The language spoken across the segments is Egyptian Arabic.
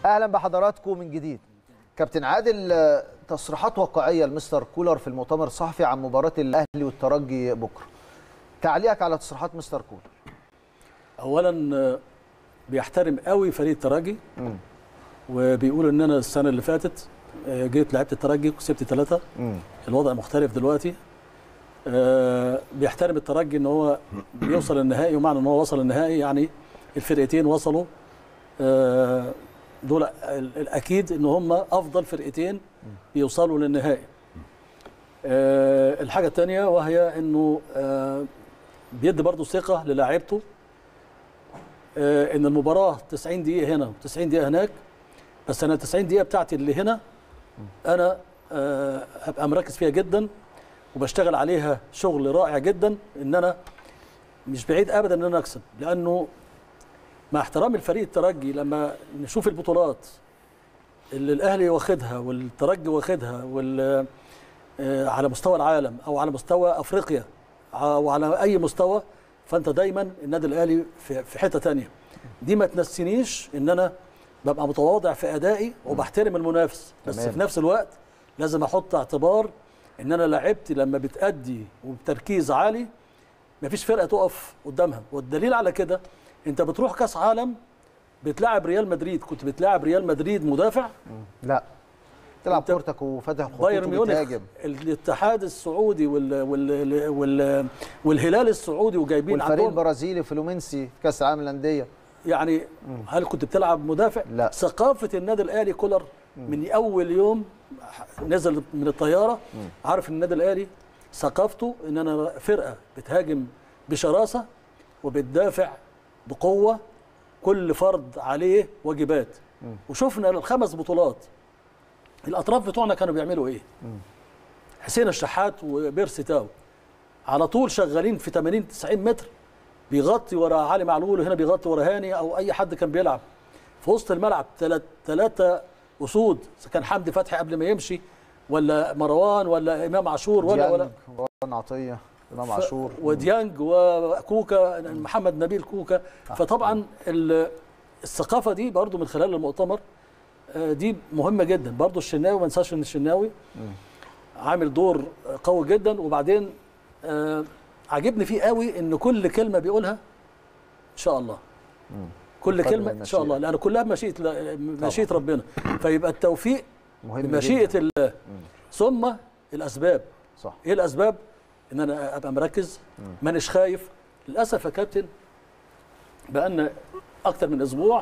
اهلا بحضراتكم من جديد كابتن عادل آه، تصريحات واقعيه لمستر كولر في المؤتمر الصحفي عن مباراه الاهلي والترجي بكره تعليقك على تصريحات مستر كولر اولا آه، بيحترم قوي فريق الترجي مم. وبيقول ان انا السنه اللي فاتت آه، جيت لعبت الترجي وكسبت ثلاثه مم. الوضع مختلف دلوقتي آه، بيحترم الترجي ان هو بيوصل النهائي ومعنى ان هو وصل النهائي يعني الفرقتين وصلوا آه، دول ال- الاكيد ان هم افضل فرقتين بيوصلوا للنهائي آه، الحاجه الثانيه وهي انه آه، بيدي برضه ثقه للاعيبته آه، ان المباراه 90 دقيقه هنا و90 دقيقه هناك بس انا 90 دقيقه بتاعتي اللي هنا انا آه، هبقى مركز فيها جدا وبشتغل عليها شغل رائع جدا ان انا مش بعيد ابدا ان انا اكسب لانه مع احترام الفريق الترجي لما نشوف البطولات اللي الاهلي واخدها والترجي واخدها وال آه، على مستوى العالم او على مستوى افريقيا ع- وعلى اي مستوى فانت دايما النادي الاهلي في في حته تانية دي ما تنسينيش ان انا ببقى متواضع في ادائي وبحترم المنافس بس تمام. في نفس الوقت لازم احط اعتبار ان انا لعبتي لما بتأدي وبتركيز عالي مفيش فرقه تقف قدامها والدليل على كده انت بتروح كاس عالم بتلاعب ريال مدريد كنت بتلاعب ريال مدريد مدافع لا تلعب أنت- كورتك وفاتح خطوط بايرن ميونخ وبتهاجم الاتحاد السعودي وال وال وال والهلال السعودي وجايبين والفريق عندهم البرازيلي فلومينسي في كاس العالم للانديه يعني هل كنت بتلعب مدافع؟ لا. ثقافه النادي الاهلي كولر من اول يوم نزل من الطياره عارف ان النادي الاهلي ثقافته ان انا فرقه بتهاجم بشراسه وبتدافع بقوه كل فرد عليه واجبات وشفنا الخمس بطولات الاطراف بتوعنا كانوا بيعملوا ايه؟ حسين الشحات وبيرسي تاو على طول شغالين في 80 90 متر بيغطي ورا علي معلول وهنا بيغطي ورا هاني او اي حد كان بيلعب في وسط الملعب ثلاث ثلاثه اسود اذا كان حمدي فتحي قبل ما يمشي ولا مروان ولا امام عاشور ولا ولا ديانج، مروان عطيه امام ف- عاشور وديانج وكوكا محمد نبيل كوكا فطبعا ال- الثقافه دي برضو من خلال المؤتمر آه، دي مهمه جدا برضو الشناوي ما ننساش ان الشناوي عامل دور قوي جدا وبعدين آه، عاجبني فيه قوي ان كل كلمه بيقولها ان شاء الله كل قدر كلمه ان شاء الله لان كلها مشيئه لا- مشيئه ربنا فيبقى التوفيق مهم بمشيئه جداً. الله ثم الاسباب صح ايه الاسباب ان انا ابقى مركز مانيش خايف للاسف يا كابتن بقالنا اكتر من اسبوع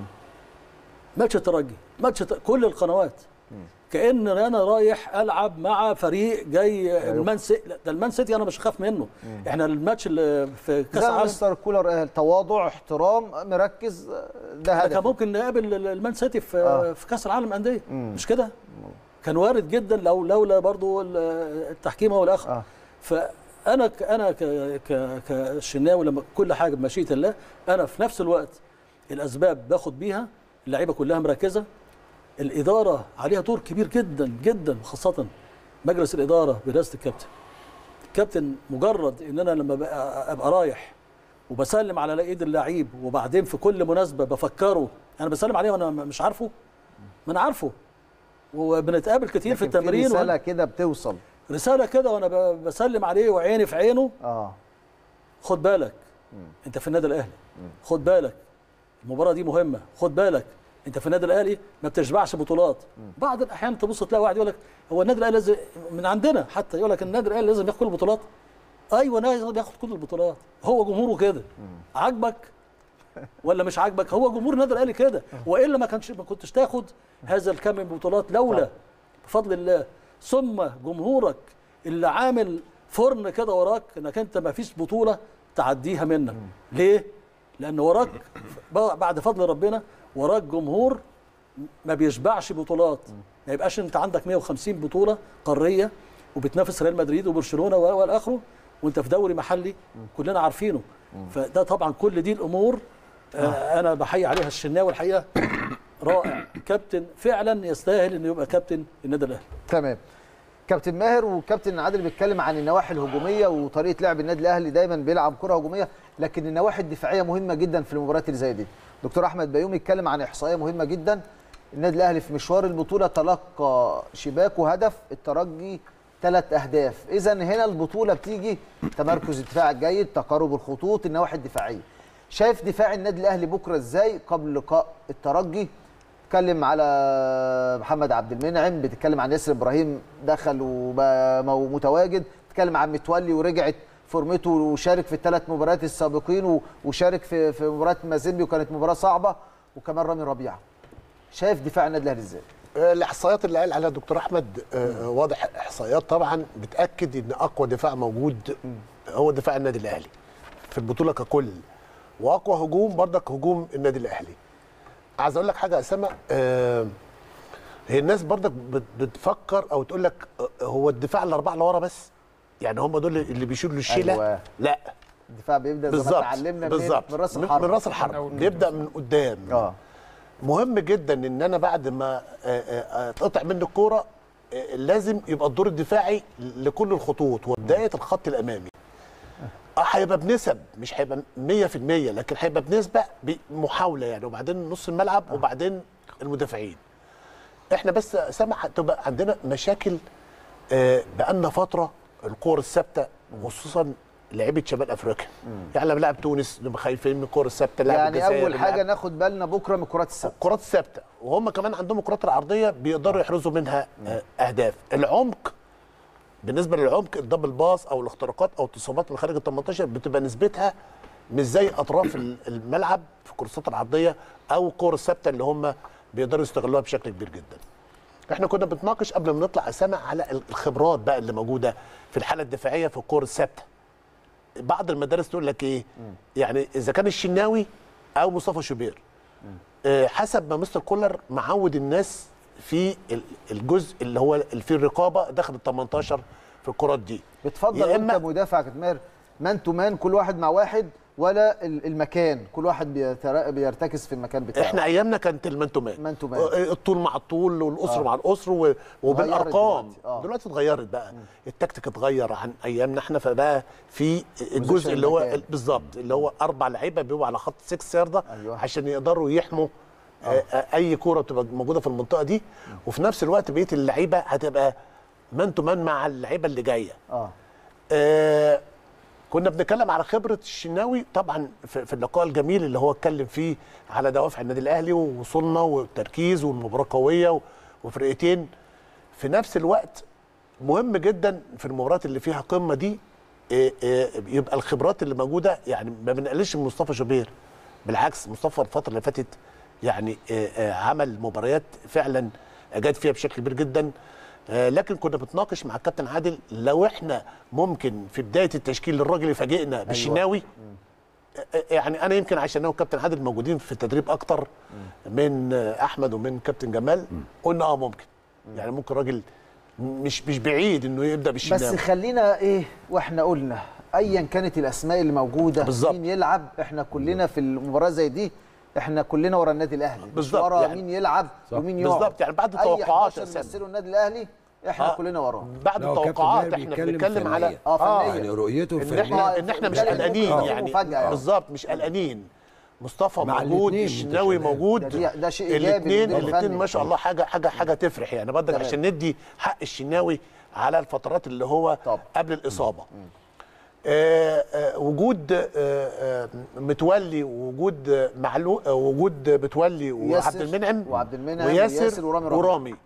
ماتش الترجي ماتش الت- كل القنوات كان انا رايح العب مع فريق جاي المان سيتي لا، ده المان سيتي انا مش خايف منه احنا الماتش اللي في كاس زي ما العالم مستر كولر قال تواضع احترام مركز آه، ده ده كان هدف ممكن نقابل ال- المان سيتي في آه. في كاس العالم انديه مش كده كان وارد جدا لو لولا برضو ال- التحكيم هو الاخر آه. فانا ك انا ك ك كشناوي لما كل حاجه بمشيئه الله انا في نفس الوقت الاسباب باخد بيها اللعيبه كلها مركزه الاداره عليها دور كبير جدا جدا خاصه مجلس الاداره برئاسه الكابتن الكابتن مجرد ان انا لما بقى ابقى رايح وبسلم على ايد اللعيب وبعدين في كل مناسبه بفكره انا بسلم عليه وانا مش عارفه ما انا عارفه وبنتقابل كتير في لكن التمرين رساله رسالة, كده بتوصل رسالة كده وانا ب- بسلم عليه وعيني في عينه اه خد بالك انت في النادي الاهلي خد بالك المباراه دي مهمه خد بالك انت في النادي الاهلي ما بتشبعش بطولات بعض الاحيان تبص تلاقي واحد يقول لك هو النادي الاهلي لازم من عندنا حتى يقول لك النادي الاهلي لازم ياخد كل البطولات ايوه لازم ياخد كل البطولات هو جمهوره كده عاجبك ولا مش عاجبك هو جمهور النادي الاهلي كده والا ما كانش ما كنتش تاخد هذا الكم من البطولات لولا بفضل الله ثم جمهورك اللي عامل فرن كده وراك انك انت ما فيش بطوله تعديها منك ليه لان وراك بعد فضل ربنا وراك جمهور ما بيشبعش بطولات ما يبقاش انت عندك 150 بطوله قاريه وبتنافس ريال مدريد وبرشلونه و- والى اخره وانت في دوري محلي كلنا عارفينه فده طبعا كل دي الامور آه انا بحيي عليها الشناوي الحقيقه رائع كابتن فعلا يستاهل انه يبقى كابتن النادي الاهلي تمام كابتن ماهر وكابتن عادل بيتكلم عن النواحي الهجوميه وطريقه لعب النادي الاهلي دايما بيلعب كره هجوميه لكن النواحي الدفاعيه مهمه جدا في المباريات اللي زي دي دكتور احمد بيومي اتكلم عن احصائيه مهمه جدا النادي الاهلي في مشوار البطوله تلقى شباك وهدف الترجي ثلاث اهداف اذا هنا البطوله بتيجي تمركز الدفاع الجيد تقارب الخطوط النواحي الدفاعيه شايف دفاع النادي الاهلي بكره ازاي قبل لقاء الترجي بتتكلم على محمد عبد المنعم بتتكلم عن ياسر ابراهيم دخل وبقى مو- متواجد بتتكلم عن متولي ورجعت فورمته وشارك في الثلاث مباريات السابقين و- وشارك في في مباراه مازيمبي وكانت مباراه صعبه وكمان رامي ربيعه شايف دفاع النادي الاهلي ازاي آه، الاحصائيات اللي قال عليها دكتور احمد آه، واضح احصائيات طبعا بتاكد ان اقوى دفاع موجود هو دفاع النادي الاهلي في البطوله ككل واقوى هجوم برضك هجوم النادي الاهلي عايز اقول لك حاجه يا اسامه آه، هي الناس برضك بت- بتفكر او تقول لك آه، هو الدفاع الاربعه اللي ورا بس يعني هم دول اللي بيشيلوا الشيله أيوة. لا الدفاع بيبدا زي ما بالظبط اتعلمنا من, بالظبط من راس من, الحرب من راس الحرب بيبدا من قدام اه مهم جدا ان انا بعد ما آه، آه، اتقطع مني الكوره آه، لازم يبقى الدور الدفاعي لكل الخطوط وبدايه الخط الامامي اه هيبقى بنسب مش هيبقى 100% لكن هيبقى بنسبه بمحاوله يعني وبعدين نص الملعب وبعدين المدافعين احنا بس سامح تبقى عندنا مشاكل آه، بقالنا فتره الكور الثابته وخصوصا لعيبه شمال افريقيا يعني لما لاعب تونس نبقى خايفين من الكور الثابته لاعب يعني الجزائر، اول لاعب- حاجه ناخد بالنا بكره من الكرات الثابته الكرات الثابته وهم كمان عندهم الكرات العرضيه بيقدروا يحرزوا منها آه، اهداف العمق بالنسبه للعمق الدبل باص او الاختراقات او التصويبات من خارج ال 18 بتبقى نسبتها مش زي اطراف ال- الملعب في الكورسات العرضيه او الكور الثابته اللي هم بيقدروا يستغلوها بشكل كبير جدا احنا كنا بنتناقش قبل ما نطلع اسامه على الخبرات بقى اللي موجوده في الحاله الدفاعيه في الكور الثابته بعض المدارس تقول لك ايه يعني اذا كان الشناوي او مصطفى شوبير آه، حسب ما مستر كولر معود الناس في ال- الجزء اللي هو اللي فيه الرقابه داخل ال 18 في الكرات دي بتفضل يا انت إما- مدافع كتمار مان تو مان كل واحد مع واحد ولا ال- المكان كل واحد بيتر- بيرتكز في المكان بتاعه احنا ايامنا كانت المان تو مان مان تو مان. آه، الطول مع الطول والقصر آه. مع القصر و- وبالارقام دلوقتي، آه. دلوقتي اتغيرت بقى التكتيك اتغير عن ايامنا احنا فبقى في الجزء اللي هو المكان. بالظبط اللي هو اربع لعيبه بيبقوا على خط 6 ياردة أيوة. عشان يقدروا يحموا آه. اي كوره بتبقى موجوده في المنطقه دي وفي نفس الوقت بقيه اللعيبه هتبقى مان تو مان مع اللعيبه اللي جايه اه آه كنا بنتكلم على خبره الشناوي طبعا في, في اللقاء الجميل اللي هو اتكلم فيه على دوافع النادي الاهلي ووصولنا والتركيز والمباراه قويه و- وفرقتين في نفس الوقت مهم جدا في المباريات اللي فيها قمه دي آه، آه، يبقى الخبرات اللي موجوده يعني ما بنقللش من مصطفى شوبير بالعكس مصطفى الفتره اللي فاتت يعني آه، آه، عمل مباريات فعلا اجاد فيها بشكل كبير جدا آه، لكن كنا بنتناقش مع الكابتن عادل لو احنا ممكن في بدايه التشكيل الراجل يفاجئنا بالشناوي آه، آه، يعني انا يمكن عشان انا وكابتن عادل موجودين في التدريب اكتر من آه، احمد ومن كابتن جمال قلنا اه ممكن يعني ممكن راجل مش مش بعيد انه يبدا بس بالشناوي خلينا ايه واحنا قلنا ايا كانت الاسماء اللي موجوده بالظبط. مين يلعب احنا كلنا في المباراه زي دي احنا كلنا ورا النادي الاهلي مش بالظبط، ورا يعني- مين يلعب ومين يقعد بالظبط، يعني بعد اي التوقعات 11 يا سامي. يمثلوا النادي الاهلي احنا آه. كلنا وراه بعد لا، هو كابتن التوقعات ماهر احنا بيتكلم بنتكلم على فنيا. اه فنيا يعني رؤيته ان الفنيه احنا ان احنا مش يعني قلقانين ممكن يعني مفاجأة يعني. بالظبط مش قلقانين مصطفى مع موجود الاتنين الشناوي متشابهين. موجود ده دي- ده شيء إيجابي الاثنين للمدير الاثنين الفني. ما شاء الله حاجه حاجه حاجه تفرح يعني برضك تمام. عشان ندي حق الشناوي على الفترات اللي هو طبعا. قبل الاصابه آه آه وجود آه آه متولي ووجود آه، معلو آه وجود متولي وعبد ياسر المنعم وعبد المنعم وياسر, وياسر ورامي ربيعة. ورامي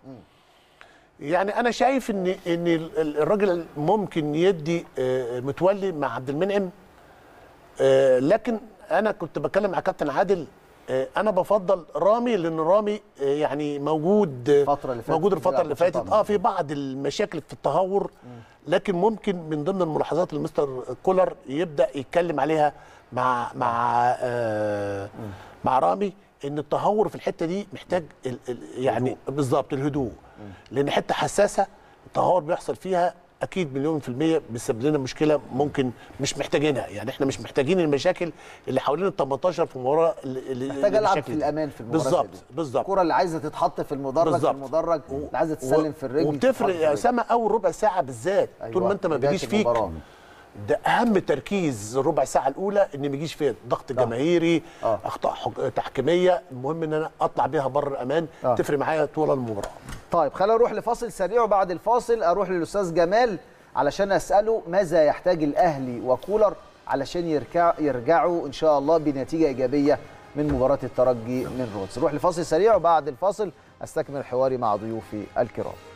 يعني انا شايف ان ان ال- الراجل ممكن يدي آه، متولي مع عبد المنعم آه، لكن انا كنت بتكلم مع كابتن عادل آه، انا بفضل رامي لان رامي آه، يعني موجود آه، الفترة اللي فاتت موجود الفتره بيلعب اللي ماتشات فاتت طبعاً. اه في بعض المشاكل في التهور لكن ممكن من ضمن الملاحظات اللي مستر كولر يبدا يتكلم عليها مع مع آه مع رامي ان التهور في الحته دي محتاج ال ال يعني بالظبط الهدوء لان حته حساسه التهور بيحصل فيها اكيد مليون في الميه بيسبب لنا مشكله ممكن مش محتاجينها يعني احنا مش محتاجين المشاكل اللي حوالين ال 18 في مباراه محتاج العب في الامان في المباراه بالظبط زي دي. بالظبط الكره اللي عايزه تتحط في المدرج بالظبط. في المدرج اللي عايزه تسلم في الرجل وبتفرق تتحط في يا الرجل. اسامه اول ربع ساعه بالذات أيوة، طول ما انت ما بداية بيجيش فيك المباراة. ده اهم تركيز الربع ساعه الاولى ان ما يجيش فيها ضغط جماهيري آه. اخطاء حك- تحكيميه المهم ان انا اطلع بيها بره الامان آه. تفرق معايا طول المباراه طيب خلينا نروح لفاصل سريع وبعد الفاصل اروح للاستاذ جمال علشان اساله ماذا يحتاج الاهلي وكولر علشان يرجع يرجعوا ان شاء الله بنتيجه ايجابيه من مباراه الترجي من رودز نروح لفاصل سريع وبعد الفاصل استكمل حواري مع ضيوفي الكرام